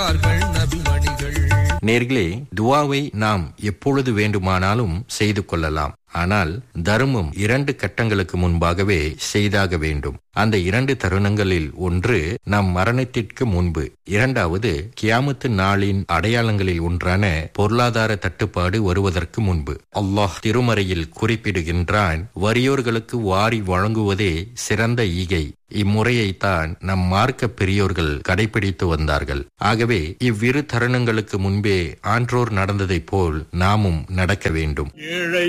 நேர்களே துவாவை நாம் எப்பொழுது வேண்டுமானாலும் செய்து கொள்ளலாம் ஆனால் தர்மம் இரண்டு கட்டங்களுக்கு முன்பாகவே செய்தாக வேண்டும் அந்த இரண்டு தருணங்களில் ஒன்று நம் மரணத்திற்கு முன்பு இரண்டாவது கியாமத்து நாளின் அடையாளங்களில் ஒன்றான பொருளாதார தட்டுப்பாடு வருவதற்கு முன்பு அல்லாஹ் திருமறையில் குறிப்பிடுகின்றான் வறியோர்களுக்கு வாரி வழங்குவதே சிறந்த ஈகை இம்முறையைத்தான் நம் மார்க்க பெரியோர்கள் கடைபிடித்து வந்தார்கள் ஆகவே இவ்விரு தருணங்களுக்கு முன்பே ஆன்றோர் நடந்ததைப் போல் நாமும் நடக்க வேண்டும் ஏழை